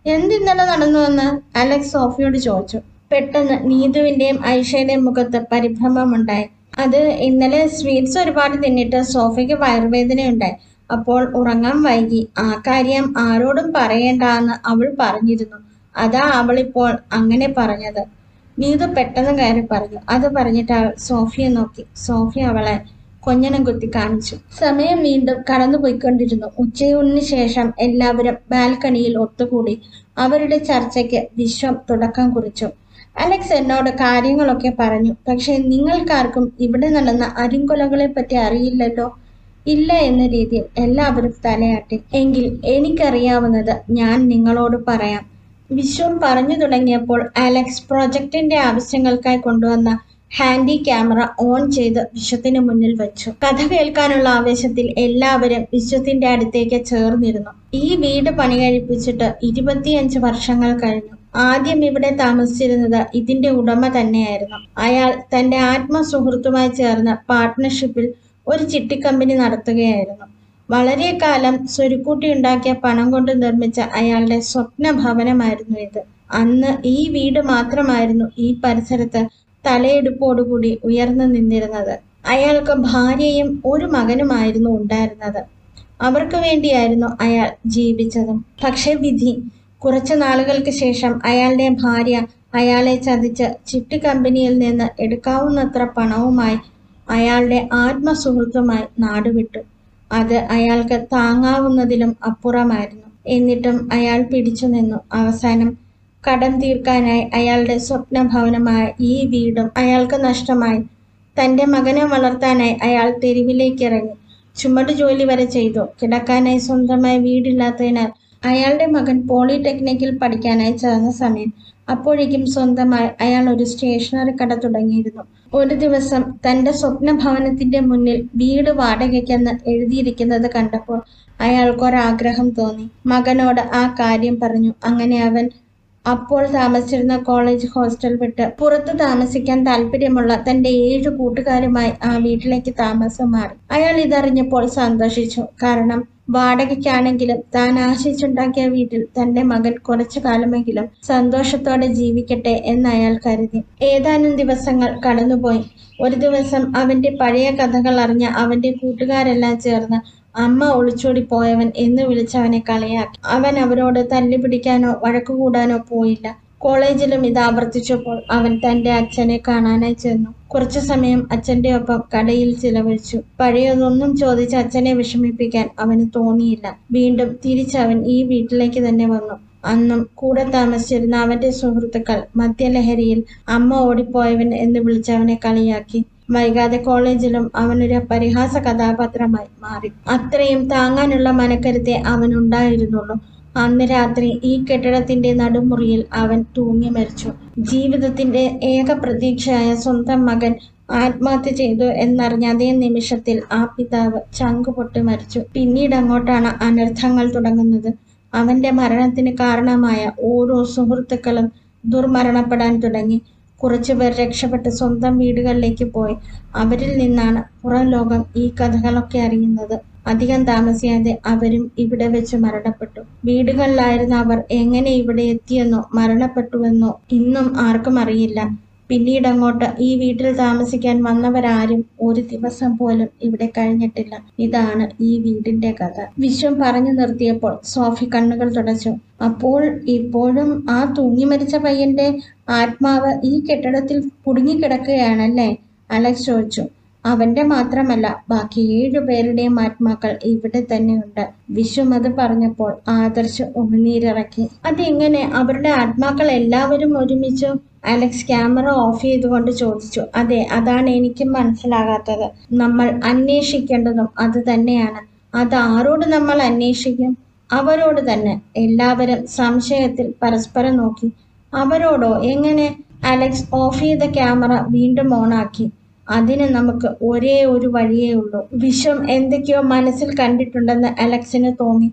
S1: എന്തിന്നലെ നടന്നുവെന്ന് അലക്സ് സോഫിയോട് ചോദിച്ചു പെട്ടെന്ന് നീതുവിന്റെയും ഐഷയുടെയും മുഖത്ത് പരിഭ്രമമുണ്ടായി അത് ഇന്നലെ സ്വീറ്റ്സ് ഒരുപാട് തിന്നിട്ട് സോഫയ്ക്ക് വയറുവേദനയുണ്ടായി അപ്പോൾ ഉറങ്ങാൻ വൈകി ആ കാര്യം ആരോടും പറയേണ്ടെന്ന് അവൾ പറഞ്ഞിരുന്നു അതാ അവളിപ്പോൾ അങ്ങനെ പറഞ്ഞത് നീതു പെട്ടെന്ന് കയറി പറഞ്ഞു അത് പറഞ്ഞിട്ട് അവൾ സോഫിയെ നോക്കി സോഫി അവളെ കൊഞ്ഞനം കുത്തി കാണിച്ചു സമയം വീണ്ടും കടന്നുപോയിക്കൊണ്ടിരുന്നു ഉച്ചയൂണിന് ശേഷം എല്ലാവരും ബാൽക്കണിയിൽ ഒത്തുകൂടി അവരുടെ ചർച്ചയ്ക്ക് വിശ്വം തുടക്കം കുറിച്ചു അലക്സ് എന്നോട് കാര്യങ്ങളൊക്കെ പറഞ്ഞു പക്ഷെ നിങ്ങൾക്കാർക്കും ഇവിടെ നടന്ന അരിങ്കൊലകളെ പറ്റി അറിയില്ലല്ലോ ഇല്ല എന്ന രീതിയിൽ എല്ലാവരും തലയാട്ടി എങ്കിൽ എനിക്കറിയാവുന്നത് ഞാൻ നിങ്ങളോട് പറയാം വിശ്വം പറഞ്ഞു തുടങ്ങിയപ്പോൾ അലക്സ് പ്രൊജക്ടിന്റെ ആവശ്യങ്ങൾക്കായി കൊണ്ടുവന്ന ഹാൻഡി ക്യാമറ ഓൺ ചെയ്ത് വിശ്വത്തിന് മുന്നിൽ വെച്ചു കഥ കേൾക്കാനുള്ള ആവേശത്തിൽ എല്ലാവരും വിശ്വത്തിന്റെ അടുത്തേക്ക് ചേർന്നിരുന്നു ഈ വീട് പണി കഴിപ്പിച്ചിട്ട് ഇരുപത്തിയഞ്ച് വർഷങ്ങൾ കഴിഞ്ഞു ആദ്യം ഇവിടെ താമസിച്ചിരുന്നത് ഇതിന്റെ ഉടമ തന്നെയായിരുന്നു അയാൾ തന്റെ ആത്മസുഹൃത്തുമായി ചേർന്ന് പാർട്ട്ണർഷിപ്പിൽ ഒരു ചിട്ടിക്കമ്പനി നടത്തുകയായിരുന്നു വളരെ കാലം സ്വരുക്കൂട്ടി ഉണ്ടാക്കിയ പണം കൊണ്ട് നിർമ്മിച്ച അയാളുടെ സ്വപ്ന ഭവനമായിരുന്നു ഇത് അന്ന് ഈ വീട് മാത്രമായിരുന്നു ഈ പരിസരത്ത് തലയെടുപ്പോടുകൂടി ഉയർന്നു നിന്നിരുന്നത് അയാൾക്ക് ഭാര്യയും ഒരു മകനുമായിരുന്നു ഉണ്ടായിരുന്നത് അവർക്ക് വേണ്ടിയായിരുന്നു അയാൾ ജീവിച്ചതും പക്ഷെ വിധി കുറച്ചു നാളുകൾക്ക് ശേഷം അയാളുടെ ഭാര്യ അയാളെ ചതിച്ച് ചിട്ടി കമ്പനിയിൽ നിന്ന് എടുക്കാവുന്നത്ര പണവുമായി അയാളുടെ ആത്മസുഹൃത്തുമായി നാടുവിട്ടു അത് അയാൾക്ക് താങ്ങാവുന്നതിലും അപ്പുറമായിരുന്നു എന്നിട്ടും അയാൾ പിടിച്ചു നിന്നു അവസാനം കടം തീർക്കാനായി അയാളുടെ സ്വപ്ന ഭവനമായ ഈ വീടും അയാൾക്ക് നഷ്ടമായി തന്റെ മകനെ വളർത്താനായി അയാൾ തെരുവിലേക്ക് ഇറങ്ങി ചുമട് ജോലി വരെ ചെയ്തു കിടക്കാനായി സ്വന്തമായി വീടില്ലാത്തതിനാൽ അയാളുടെ മകൻ പോളിടെക്നിക്കിൽ പഠിക്കാനായി ചേർന്ന സമയം അപ്പോഴേക്കും സ്വന്തമായി അയാൾ ഒരു സ്റ്റേഷനറി കട തുടങ്ങിയിരുന്നു ഒരു ദിവസം തന്റെ സ്വപ്ന ഭവനത്തിന്റെ മുന്നിൽ വീട് വാടകയ്ക്കെന്ന് എഴുതിയിരിക്കുന്നത് കണ്ടപ്പോൾ അയാൾക്കൊരാഗ്രഹം തോന്നി മകനോട് ആ കാര്യം പറഞ്ഞു അങ്ങനെ അവൻ അപ്പോൾ താമസിച്ചിരുന്ന കോളേജ് ഹോസ്റ്റൽ വിട്ട് പുറത്ത് താമസിക്കാൻ താല്പര്യമുള്ള തന്റെ ഏഴു കൂട്ടുകാരുമായി ആ വീട്ടിലേക്ക് താമസം മാറി അയാൾ ഇതറിഞ്ഞപ്പോൾ സന്തോഷിച്ചു കാരണം വാടകയ്ക്കാണെങ്കിലും താൻ ആശിച്ചുണ്ടാക്കിയ വീട്ടിൽ തന്റെ മകൻ കുറച്ചു കാലമെങ്കിലും സന്തോഷത്തോടെ ജീവിക്കട്ടെ എന്ന് അയാൾ കരുതി ഏതാനും ദിവസങ്ങൾ കടന്നുപോയി ഒരു ദിവസം അവന്റെ പഴയ കഥകൾ അറിഞ്ഞ അവന്റെ കൂട്ടുകാരെല്ലാം ചേർന്ന് അമ്മ ഒളിച്ചോടി പോയവൻ എന്ന് വിളിച്ചവനെ കളിയാക്കി അവൻ അവരോട് തല്ലുപിടിക്കാനോ വഴക്കു കൂടാനോ പോയില്ല കോളേജിലും ഇത് ആവർത്തിച്ചപ്പോൾ അവൻ തന്റെ അച്ഛനെ കാണാനായി ചെന്നു കുറച്ചു സമയം അച്ഛന്റെ ഒപ്പം കടയിൽ ചിലവഴിച്ചു പഴയതൊന്നും ചോദിച്ച് അച്ഛനെ വിഷമിപ്പിക്കാൻ അവന് തോന്നിയില്ല വീണ്ടും തിരിച്ചവൻ ഈ വീട്ടിലേക്ക് തന്നെ വന്നു അന്നും കൂടെ താമസിച്ചിരുന്ന അവന്റെ സുഹൃത്തുക്കൾ മദ്യലഹരിയിൽ അമ്മ ഓടിപ്പോയവൻ എന്ന് വിളിച്ചവനെ കളിയാക്കി വൈകാതെ കോളേജിലും അവനൊരു പരിഹാസ കഥാപാത്രമായി മാറി അത്രയും താങ്ങാനുള്ള മനക്കരുത്തെ അവനുണ്ടായിരുന്നുള്ളൂ അന്ന് രാത്രി ഈ കെട്ടിടത്തിന്റെ നടുമുറിയിൽ അവൻ തൂങ്ങി മരിച്ചു ജീവിതത്തിന്റെ ഏക പ്രതീക്ഷയായ സ്വന്തം മകൻ ആത്മഹത്യ ചെയ്തു എന്നറിഞ്ഞ അതേ നിമിഷത്തിൽ ആ പിതാവ് ചങ്കുപൊട്ടി മരിച്ചു പിന്നീട് അങ്ങോട്ടാണ് അനർത്ഥങ്ങൾ തുടങ്ങുന്നത് അവന്റെ മരണത്തിന് കാരണമായ ഓരോ സുഹൃത്തുക്കളും ദുർമരണപ്പെടാൻ തുടങ്ങി കുറച്ചുപേർ രക്ഷപ്പെട്ട് സ്വന്തം വീടുകളിലേക്ക് പോയി അവരിൽ നിന്നാണ് പുറം ലോകം ഈ കഥകളൊക്കെ അറിയുന്നത് അധികം താമസിയാതെ അവരും ഇവിടെ വെച്ച് മരണപ്പെട്ടു വീടുകളിലായിരുന്ന അവർ എങ്ങനെ ഇവിടെ എത്തിയെന്നോ മരണപ്പെട്ടുവെന്നോ ഇന്നും ആർക്കും അറിയില്ല പിന്നീട് അങ്ങോട്ട് ഈ വീട്ടിൽ താമസിക്കാൻ വന്നവരാരും ഒരു ദിവസം പോലും ഇവിടെ കഴിഞ്ഞിട്ടില്ല ഇതാണ് ഈ വീടിന്റെ കഥ വിശ്വം പറഞ്ഞു നിർത്തിയപ്പോൾ സോഫി കണ്ണുകൾ തുടച്ചു അപ്പോൾ ഇപ്പോഴും ആ തൂങ്ങി മരിച്ച പയ്യന്റെ ആത്മാവ് ഈ കെട്ടിടത്തിൽ കുടുങ്ങിക്കിടക്കുകയാണല്ലേ അലക്സ് ചോദിച്ചു അവന്റെ മാത്രമല്ല ബാക്കി ഏഴു പേരുടെയും ആത്മാക്കൾ ഇവിടെ തന്നെയുണ്ട് വിശ്വം അത് പറഞ്ഞപ്പോൾ ആദർശ് ഉമിനീരിറക്കി അതെങ്ങനെ അവരുടെ ആത്മാക്കൾ എല്ലാവരും ഒരുമിച്ചു അലക്സ് ക്യാമറ ഓഫ് ചെയ്തുകൊണ്ട് ചോദിച്ചു അതെ അതാണ് എനിക്കും മനസ്സിലാകാത്തത് നമ്മൾ അന്വേഷിക്കേണ്ടതും അത് തന്നെയാണ് അത് ആരോട് നമ്മൾ അന്വേഷിക്കും അവരോട് തന്നെ എല്ലാവരും സംശയത്തിൽ പരസ്പരം നോക്കി അവരോടോ എങ്ങനെ അലക്സ് ഓഫ് ചെയ്ത ക്യാമറ വീണ്ടും ഓണാക്കി അതിന് നമുക്ക് ഒരേ ഒരു വഴിയേ ഉള്ളൂ വിശ്വം എന്തൊക്കെയോ മനസ്സിൽ കണ്ടിട്ടുണ്ടെന്ന് അലക്സിന് തോന്നി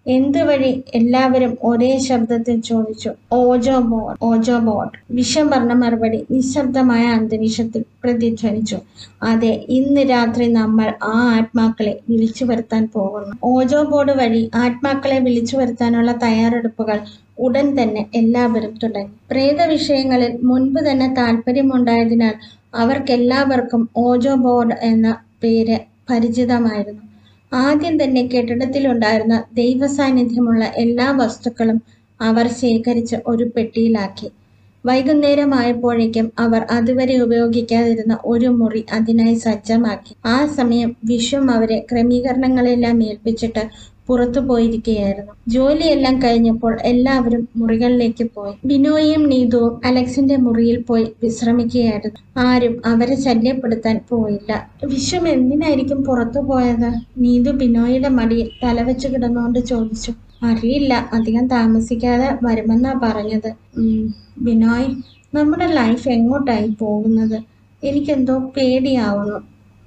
S1: എന്ത് വഴി എല്ലാവരും ഒരേ ശബ്ദത്തിൽ ചോദിച്ചു ഓജോ ബോർഡ് ഓജോ ബോർഡ് വിഷം പറഞ്ഞ മറുപടി നിശബ്ദമായ അന്തരീക്ഷത്തിൽ പ്രതിധ്വനിച്ചു അതെ ഇന്ന് രാത്രി നമ്മൾ ആ ആത്മാക്കളെ വിളിച്ചു വരുത്താൻ പോകുന്നു ഓജോ ബോർഡ് വഴി ആത്മാക്കളെ വിളിച്ചു വരുത്താനുള്ള തയ്യാറെടുപ്പുകൾ ഉടൻ തന്നെ എല്ലാവരും തുടങ്ങി പ്രേത വിഷയങ്ങളിൽ മുൻപ് തന്നെ താല്പര്യമുണ്ടായതിനാൽ അവർക്കെല്ലാവർക്കും ഓജോ ബോർഡ് എന്ന പേര് പരിചിതമായിരുന്നു ആദ്യം തന്നെ കെട്ടിടത്തിലുണ്ടായിരുന്ന ദൈവസാന്നിധ്യമുള്ള എല്ലാ വസ്തുക്കളും അവർ ശേഖരിച്ച് ഒരു പെട്ടിയിലാക്കി വൈകുന്നേരമായപ്പോഴേക്കും അവർ അതുവരെ ഉപയോഗിക്കാതിരുന്ന ഒരു മുറി അതിനായി സജ്ജമാക്കി ആ സമയം വിശ്വം അവരെ ക്രമീകരണങ്ങളെല്ലാം ഏൽപ്പിച്ചിട്ട് പുറത്തു പോയിരിക്കുകയായിരുന്നു ജോലിയെല്ലാം കഴിഞ്ഞപ്പോൾ എല്ലാവരും മുറികളിലേക്ക് പോയി ബിനോയും നീതുവും അലക്സിന്റെ മുറിയിൽ പോയി വിശ്രമിക്കുകയായിരുന്നു ആരും അവരെ ശല്യപ്പെടുത്താൻ പോയില്ല വിശ്വം എന്തിനായിരിക്കും പുറത്തു പോയത് നീതു ബിനോയുടെ മടിയിൽ തലവെച്ച് കിടന്നുകൊണ്ട് ചോദിച്ചു അറിയില്ല അധികം താമസിക്കാതെ വരുമെന്നാ പറഞ്ഞത് ഉം, ബിനോയ് നമ്മുടെ ലൈഫ് എങ്ങോട്ടായി പോകുന്നത് എനിക്കെന്തോ പേടിയാവുന്നു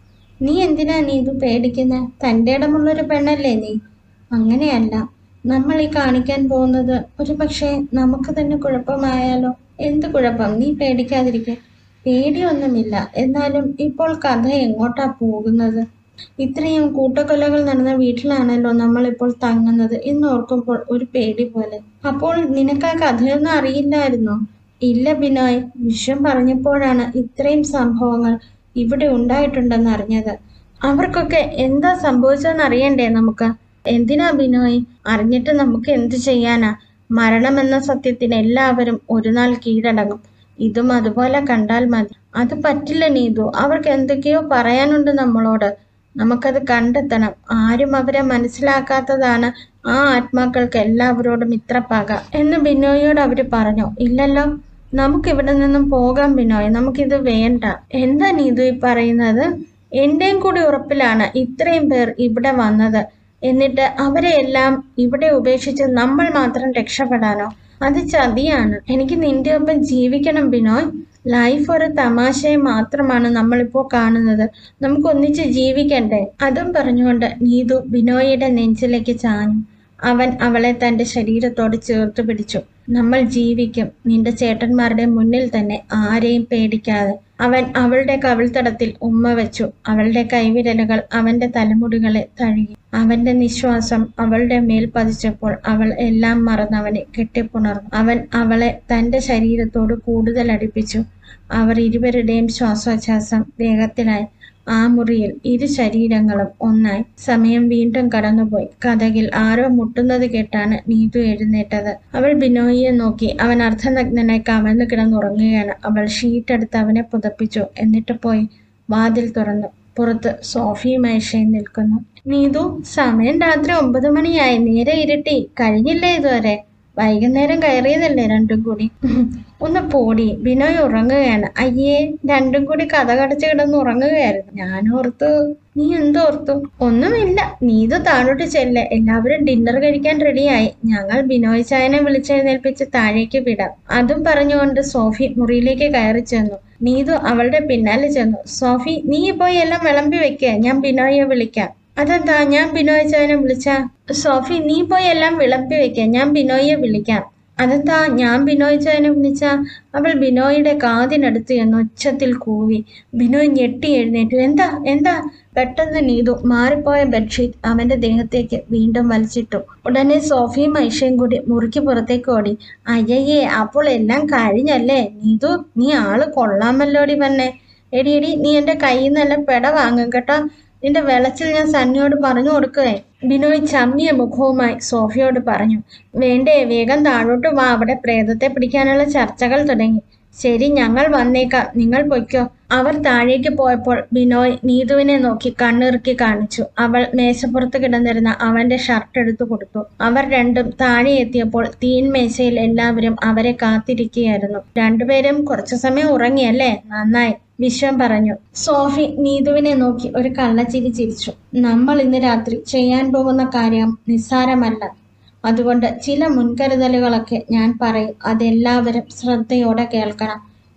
S1: നീ എന്തിനാ നീ ഇത് പേടിക്കുന്നത് തൻ്റെ ഇടമുള്ളൊരു പെണ്ണല്ലേ നീ അങ്ങനെയല്ല നമ്മൾ ഈ കാണിക്കാൻ പോകുന്നത് ഒരു പക്ഷേ നമുക്ക് തന്നെ കുഴപ്പമായാലോ എന്ത് കുഴപ്പം നീ പേടിക്കാതിരിക്കെ പേടിയൊന്നുമില്ല എന്നാലും ഇപ്പോൾ കഥ എങ്ങോട്ടാ പോകുന്നത് ഇത്രയും കൂട്ടക്കൊലകൾ നടന്ന വീട്ടിലാണല്ലോ നമ്മളിപ്പോൾ തങ്ങുന്നത് എന്ന് ഓർക്കുമ്പോൾ ഒരു പേടി പോലെ അപ്പോൾ നിനക്ക് ആ കഥയൊന്നും അറിയില്ലായിരുന്നോ ഇല്ല ബിനോയ് വിശ്വം പറഞ്ഞപ്പോഴാണ് ഇത്രയും സംഭവങ്ങൾ ഇവിടെ ഉണ്ടായിട്ടുണ്ടെന്ന് അറിഞ്ഞത് അവർക്കൊക്കെ എന്താ സംഭവിച്ചതെന്ന് അറിയണ്ടേ നമുക്ക് എന്തിനാ ബിനോയ് അറിഞ്ഞിട്ട് നമുക്ക് എന്ത് ചെയ്യാനാ മരണമെന്ന സത്യത്തിന് എല്ലാവരും ഒരു നാൾ കീഴടങ്ങും ഇതും അതുപോലെ കണ്ടാൽ മതി അത് പറ്റില്ല നീതു അവർക്ക് എന്തൊക്കെയോ പറയാനുണ്ട് നമ്മളോട് നമുക്കത് കണ്ടെത്തണം ആരും അവരെ മനസ്സിലാക്കാത്തതാണ് ആ ആത്മാക്കൾക്ക് എല്ലാവരോടും ഇത്ര പക എന്ന് ബിനോയോട് അവര് പറഞ്ഞു ഇല്ലല്ലോ നമുക്കിവിടെ നിന്നും പോകാം ബിനോയ് നമുക്കിത് വേണ്ട എന്താ നീതു ഈ പറയുന്നത് എന്റെയും കൂടി ഉറപ്പിലാണ് ഇത്രയും പേർ ഇവിടെ വന്നത് എന്നിട്ട് അവരെ എല്ലാം ഇവിടെ ഉപേക്ഷിച്ച് നമ്മൾ മാത്രം രക്ഷപ്പെടാനോ അത് ചതിയാണ് എനിക്ക് നിന്റെ ഒപ്പം ജീവിക്കണം ബിനോയ് ലൈഫ് ഒരു തമാശയെ മാത്രമാണ് നമ്മളിപ്പോൾ കാണുന്നത് നമുക്ക് ഒന്നിച്ച് ജീവിക്കണ്ടേ അതും പറഞ്ഞുകൊണ്ട് നീതു ബിനോയിയുടെ നെഞ്ചിലേക്ക് ചാഞ്ഞു അവൻ അവളെ തന്റെ ശരീരത്തോട് ചേർത്ത് പിടിച്ചു നമ്മൾ ജീവിക്കും നിന്റെ ചേട്ടന്മാരുടെ മുന്നിൽ തന്നെ ആരെയും പേടിക്കാതെ അവൻ അവളുടെ കവിൾത്തടത്തിൽ ഉമ്മ വെച്ചു അവളുടെ കൈവിരലുകൾ അവന്റെ തലമുടികളെ തഴുകി അവന്റെ നിശ്വാസം അവളുടെ മേൽ പതിച്ചപ്പോൾ അവൾ എല്ലാം മറന്നവനെ കെട്ടിപ്പുണർന്നു അവൻ അവളെ തന്റെ ശരീരത്തോട് കൂടുതൽ അടുപ്പിച്ചു അവർ ഇരുവരുടെയും ശ്വാസോച്ഛ്വാസം വേഗത്തിലായി ആ മുറിയിൽ ഇരു ശരീരങ്ങളും ഒന്നായി സമയം വീണ്ടും കടന്നുപോയി കഥകിൽ ആരോ മുട്ടുന്നത് കേട്ടാണ് നീതു എഴുന്നേറ്റത് അവൾ ബിനോയിയെ നോക്കി അവൻ അർദ്ധനഗ്നനായി കമഴ്ന്നു കിടന്നുറങ്ങുകയാണ് അവൾ ഷീറ്റെടുത്ത് അവനെ പുതപ്പിച്ചു എന്നിട്ട് പോയി വാതിൽ തുറന്നു പുറത്ത് സോഫിയും മേശയും നിൽക്കുന്നു നീതു സമയം രാത്രി ഒമ്പത് മണിയായി നേരെ ഇരുട്ടി കഴിഞ്ഞില്ലേ ഇതുവരെ വൈകുന്നേരം കയറിയതല്ലേ രണ്ടും കൂടി ഒന്ന് പോടി ബിനോയ് ഉറങ്ങുകയാണ് അയ്യേ രണ്ടും കൂടി കഥ കടച്ച് കിടന്ന് ഉറങ്ങുകയായിരുന്നു ഞാൻ ഓർത്തു നീ എന്തോർത്തു ഒന്നുമില്ല നീതു താഴോട്ട് ചെല്ലെ എല്ലാവരും ഡിന്നർ കഴിക്കാൻ റെഡിയായി ഞങ്ങൾ ബിനോയ് ചായനെ വിളിച്ചെഴുന്നേൽപ്പിച്ച് താഴേക്ക് വിടാം അതും പറഞ്ഞുകൊണ്ട് സോഫി മുറിയിലേക്ക് കയറി ചെന്നു നീതു അവളുടെ പിന്നാലെ ചെന്നു സോഫി നീ പോയി എല്ലാം വിളമ്പി വെക്കുക ഞാൻ ബിനോയെ വിളിക്കാം അതെന്താ ഞാൻ ബിനോയ് ചായനെ വിളിച്ച സോഫി നീ പോയി എല്ലാം വിളമ്പി വെക്കുക ഞാൻ ബിനോയെ വിളിക്കാം അതെന്താ ഞാൻ ബിനോയ് ചായനെ വിളിച്ച അവൾ ബിനോയുടെ കാതിനടുത്ത് എന്ന് ഉച്ചത്തിൽ കൂവി ബിനോയ് ഞെട്ടി എഴുന്നേറ്റു എന്താ എന്താ പെട്ടെന്ന് നീതു മാറിപ്പോയ ബെഡ്ഷീറ്റ് അവന്റെ ദേഹത്തേക്ക് വീണ്ടും വലിച്ചിട്ടു ഉടനെ സോഫിയും ഐഷയും കൂടി മുറിക്ക് പുറത്തേക്ക് ഓടി അയ്യയ്യേ അപ്പോൾ എല്ലാം കഴിഞ്ഞല്ലേ നീതു നീ ആള് കൊള്ളാമല്ലോടി വന്നെ എടി എടി നീ എന്റെ കയ്യിൽ നിന്നല്ല പെട വാങ്ങും കേട്ടോ നിന്റെ വെളച്ചിൽ ഞാൻ സണ്ണിയോട് പറഞ്ഞു കൊടുക്കുകയെ ബിനോയ് ചമ്മിയ മുഖവുമായി സോഫിയോട് പറഞ്ഞു വേണ്ടേ വേഗം താഴോട്ട് വാ അവിടെ പ്രേതത്തെ പിടിക്കാനുള്ള ചർച്ചകൾ തുടങ്ങി ശരി ഞങ്ങൾ വന്നേക്കാം നിങ്ങൾ പൊയ്ക്കോ അവർ താഴേക്ക് പോയപ്പോൾ ബിനോയ് നീതുവിനെ നോക്കി കണ്ണിറുക്കി കാണിച്ചു അവൾ മേശപ്പുറത്ത് കിടന്നിരുന്ന അവന്റെ ഷർട്ട് എടുത്തു കൊടുത്തു അവർ രണ്ടും താഴെ എത്തിയപ്പോൾ തീൻ മേശയിൽ എല്ലാവരും അവരെ കാത്തിരിക്കുകയായിരുന്നു രണ്ടുപേരും കുറച്ചു സമയം ഉറങ്ങിയല്ലേ നന്നായി വിശ്വം പറഞ്ഞു സോഫി നീതുവിനെ നോക്കി ഒരു കള്ളച്ചിരി ചിരിച്ചു നമ്മൾ ഇന്ന് രാത്രി ചെയ്യാൻ പോകുന്ന കാര്യം നിസ്സാരമല്ല അതുകൊണ്ട് ചില മുൻകരുതലുകളൊക്കെ ഞാൻ പറയും അതെല്ലാവരും ശ്രദ്ധയോടെ കേൾക്കണം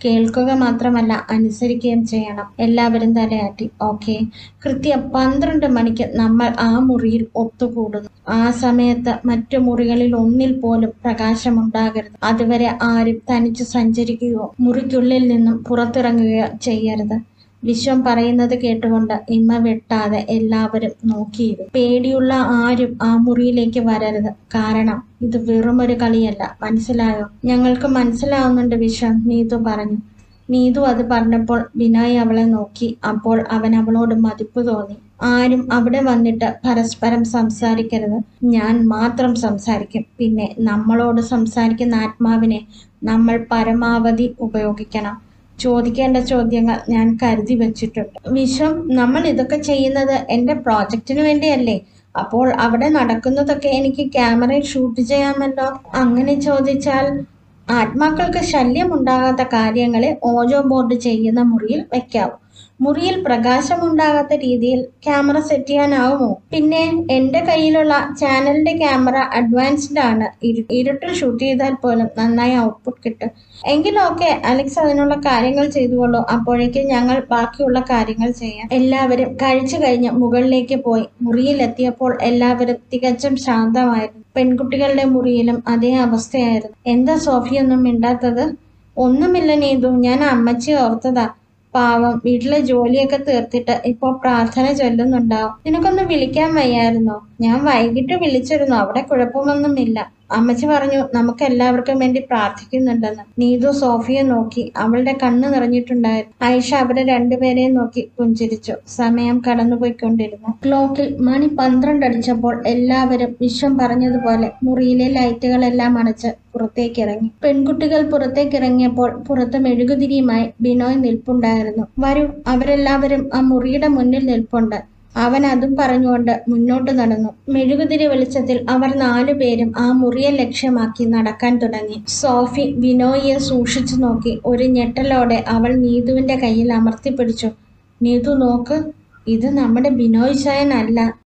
S1: കേൾക്കുക മാത്രമല്ല അനുസരിക്കുകയും ചെയ്യണം എല്ലാവരും തലയാട്ടി ഓക്കെ കൃത്യം പന്ത്രണ്ട് മണിക്ക് നമ്മൾ ആ മുറിയിൽ ഒത്തുകൂടുന്നു ആ സമയത്ത് മറ്റു മുറികളിൽ ഒന്നിൽ പോലും പ്രകാശമുണ്ടാകരുത് അതുവരെ ആരും തനിച്ച് സഞ്ചരിക്കുകയോ മുറിക്കുള്ളിൽ നിന്നും പുറത്തിറങ്ങുകയോ ചെയ്യരുത് വിശ്വം പറയുന്നത് കേട്ടുകൊണ്ട് ഇമ്മ വെട്ടാതെ എല്ലാവരും നോക്കിയിരുന്നു പേടിയുള്ള ആരും ആ മുറിയിലേക്ക് വരരുത് കാരണം ഇത് വെറുമൊരു കളിയല്ല മനസ്സിലായോ ഞങ്ങൾക്ക് മനസ്സിലാവുന്നുണ്ട് വിശ്വം നീതു പറഞ്ഞു നീതു അത് പറഞ്ഞപ്പോൾ ബിനായി അവളെ നോക്കി അപ്പോൾ അവൻ അവളോട് മതിപ്പ് തോന്നി ആരും അവിടെ വന്നിട്ട് പരസ്പരം സംസാരിക്കരുത് ഞാൻ മാത്രം സംസാരിക്കും പിന്നെ നമ്മളോട് സംസാരിക്കുന്ന ആത്മാവിനെ നമ്മൾ പരമാവധി ഉപയോഗിക്കണം ചോദിക്കേണ്ട ചോദ്യങ്ങൾ ഞാൻ കരുതി വെച്ചിട്ടുണ്ട് വിശ്വം നമ്മൾ ഇതൊക്കെ ചെയ്യുന്നത് എൻ്റെ പ്രോജക്റ്റിന് വേണ്ടിയല്ലേ അപ്പോൾ അവിടെ നടക്കുന്നതൊക്കെ എനിക്ക് ക്യാമറയിൽ ഷൂട്ട് ചെയ്യാമല്ലോ അങ്ങനെ ചോദിച്ചാൽ ആത്മാക്കൾക്ക് ശല്യം ഉണ്ടാകാത്ത കാര്യങ്ങളെ ഓജോ ബോർഡ് ചെയ്യുന്ന മുറിയിൽ വെക്കാവൂ മുറിയിൽ പ്രകാശമുണ്ടാകാത്ത രീതിയിൽ ക്യാമറ സെറ്റ് ചെയ്യാനാവുമോ പിന്നെ എൻ്റെ കയ്യിലുള്ള ചാനലിന്റെ ക്യാമറ അഡ്വാൻസ്ഡ് ആണ് ഇരു- ഇരുട്ടിൽ ഷൂട്ട് ചെയ്താൽ പോലും നന്നായി ഔട്ട്പുട്ട് കിട്ടും എങ്കിലൊക്കെ അലക്സ് അതിനുള്ള കാര്യങ്ങൾ ചെയ്തുകൊള്ളൂ അപ്പോഴേക്കും ഞങ്ങൾ ബാക്കിയുള്ള കാര്യങ്ങൾ ചെയ്യാം എല്ലാവരും കഴിച്ചു കഴിഞ്ഞ് മുകളിലേക്ക് പോയി മുറിയിലെത്തിയപ്പോൾ എല്ലാവരും തികച്ചും ശാന്തമായിരുന്നു പെൺകുട്ടികളുടെ മുറിയിലും അതേ അവസ്ഥയായിരുന്നു എന്താ സോഫിയൊന്നും മിണ്ടാത്തത് ഒന്നുമില്ല നീതു ഞാൻ അമ്മച്ചി ഓർത്തതാ പാവം വീട്ടിലെ ജോലിയൊക്കെ തീർത്തിട്ട് ഇപ്പൊ പ്രാർത്ഥന ചൊല്ലുന്നുണ്ടാവും നിനക്കൊന്ന് വിളിക്കാൻ വയ്യായിരുന്നോ ഞാൻ വൈകിട്ട് വിളിച്ചിരുന്നു അവിടെ കുഴപ്പമൊന്നുമില്ല അമ്മച്ചി പറഞ്ഞു നമുക്ക് എല്ലാവർക്കും വേണ്ടി പ്രാർത്ഥിക്കുന്നുണ്ടെന്ന് നീതു സോഫിയെ നോക്കി അവളുടെ കണ്ണ് നിറഞ്ഞിട്ടുണ്ടായിരുന്നു ആയിഷ അവരെ രണ്ടുപേരെയും നോക്കി പുഞ്ചിരിച്ചു സമയം കടന്നുപോയിക്കൊണ്ടിരുന്നു ക്ലോക്കിൽ മണി പന്ത്രണ്ട് അടിച്ചപ്പോൾ എല്ലാവരും വിശ്വം പറഞ്ഞതുപോലെ മുറിയിലെ ലൈറ്റുകളെല്ലാം അണച്ച് പുറത്തേക്ക് ഇറങ്ങി പെൺകുട്ടികൾ പുറത്തേക്ക് ഇറങ്ങിയപ്പോൾ പുറത്ത് മെഴുകുതിരിയുമായി ബിനോയ് നിൽപ്പുണ്ടായിരുന്നു വരൂ അവരെല്ലാവരും ആ മുറിയുടെ മുന്നിൽ നിൽപ്പുണ്ട് അവൻ അതും പറഞ്ഞുകൊണ്ട് മുന്നോട്ട് നടന്നു മെഴുകുതിരി വെളിച്ചത്തിൽ അവർ നാലുപേരും ആ മുറിയെ ലക്ഷ്യമാക്കി നടക്കാൻ തുടങ്ങി സോഫി ബിനോയിയെ സൂക്ഷിച്ചു നോക്കി ഒരു ഞെട്ടലോടെ അവൾ നീതുവിന്റെ കയ്യിൽ അമർത്തിപ്പിടിച്ചു നീതു നോക്ക് ഇത് നമ്മുടെ ബിനോയ് ചായൻ അല്ല